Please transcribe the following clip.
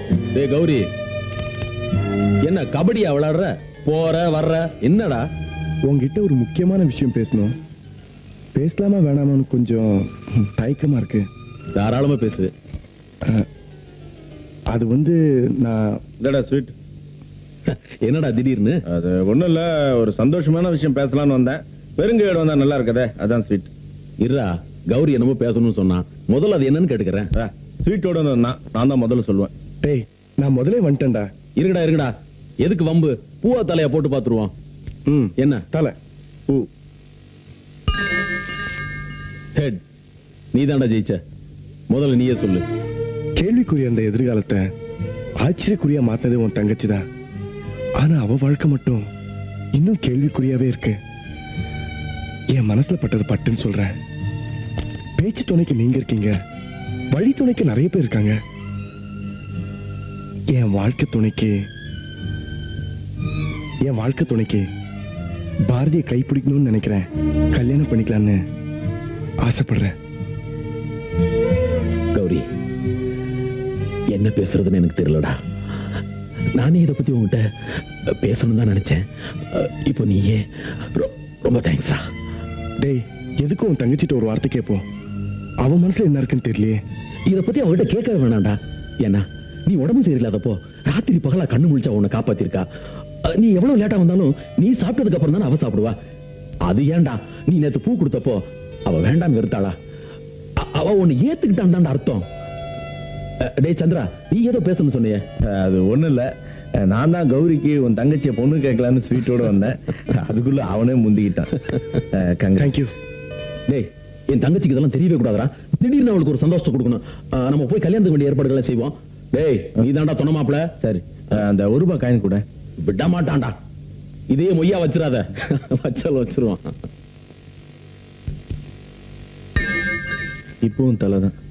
டேய் கௌரி என்ன கபடியா விளையாடுற போற வர்ற என்னடா உங்ககிட்ட ஒரு முக்கியமான விஷயம் பேசணும் பேசலாமா வேணாமான்னு கொஞ்சம் தயக்கமா இருக்கு தாராளமா பேசு அது வந்து நான் இதடா ஸ்வீட் என்னடா திடீர்னு அது ஒண்ணும் இல்ல ஒரு சந்தோஷமான விஷயம் பேசலாம்னு வந்தேன் பெருங்கையோடு வந்தா நல்லா இருக்கதே அதான் ஸ்வீட் இருடா கௌரி என்னமோ பேசணும்னு சொன்னா முதல்ல அது என்னன்னு கேட்டுக்கிறேன் ஸ்வீட்டோட வந்து வந்தான் நான் தான் முதல்ல சொல்லுவேன் டேய் நான் முதலே வந்துட்டேன்டா இருக்குடா இருக்குடா எதுக்கு வம்பு பூவா தலையா போட்டு பாத்துருவோம் ம் என்ன தலை பூ ஹெட் நீ தான்டா ஜெயிச்ச முதல்ல நீயே சொல்லு கேள்விக்குரிய அந்த எதிர்காலத்தை ஆச்சரியக்குறியா மாத்தது உன் தங்கச்சி தான் ஆனா அவ வாழ்க்கை மட்டும் இன்னும் கேள்விக்குறியாவே இருக்கு என் மனசுல பட்டது பட்டுன்னு சொல்றேன் பேச்சு துணைக்கு நீங்க இருக்கீங்க வழி துணைக்கு நிறைய பேர் இருக்காங்க என் வாழ்க்கை துணைக்கு என் வாழ்க்கை துணைக்கு பாரதியை கைப்பிடிக்கணும்னு நினைக்கிறேன் கல்யாணம் பண்ணிக்கலான்னு ஆசைப்படுறேன் கௌரி என்ன பேசுறதுன்னு எனக்கு தெரியலடா நானே இதை பத்தி உங்ககிட்ட பேசணும் தான் நினைச்சேன் அஹ், இப்போ நீயே ரொ- ரொம்ப தேங்க்ஸ்டா டேய் எதுக்கும் உன் தங்கச்சிட்ட ஒரு வார்த்தை கேட்போம் அவ மனசுல என்ன இருக்குன்னு தெரியலையே இத பத்தி அவகிட்ட கேட்கவே வேணாம்டா ஏன்னா நீ உடம்பு சரியில்லாதப்போ ராத்திரி பகலா கண்ணு முழிச்சா உன்னை காப்பாத்திருக்கா அஹ், நீ எவ்வளவு லேட்டா வந்தாலும் நீ சாப்பிட்டதுக்கு அப்புறம் தானே அவ சாப்பிடுவா அது ஏன்டா நீ நேத்து பூ கொடுத்தப்போ அவ வேண்டாம் வெறுத்தாளா அ- அவ உன்னை ஏத்துக்கிட்டான் தான்டா அர்த்தம் அஹ், டேய் சந்திரா நீ ஏதோ பேசணும்னு சொன்னியே அது ஒண்ணும் இல்ல நான் தான் கௌரிக்கு உன் தங்கச்சியை பொண்ணு கேட்கலான்னு ஸ்வீட்டோட வந்தேன் அதுக்குள்ள அவனே முந்திக்கிட்டான் அஹ், congrats. தேங்க்யூ டேய் என் தங்கச்சிக்கு இதெல்லாம் தெரியவே கூடாதுடா திடீர்னு அவளுக்கு ஒரு சந்தோஷத்தை கொடுக்கணும் அஹ், நம்ம போய் கல்யாணத்துக்கு வேண்டிய ஏற்பாடுகளை செய்வோம் டேய் நீ தான்டா துணை மாப்பிள சரி அஹ், அந்த ஒரு ரூபாய் காயின் கூட விட மாட்டான்டா இதே மொய்யா வச்சிடாத வச்சாலும் வச்சிருவான் இப்பவும் தலை தான்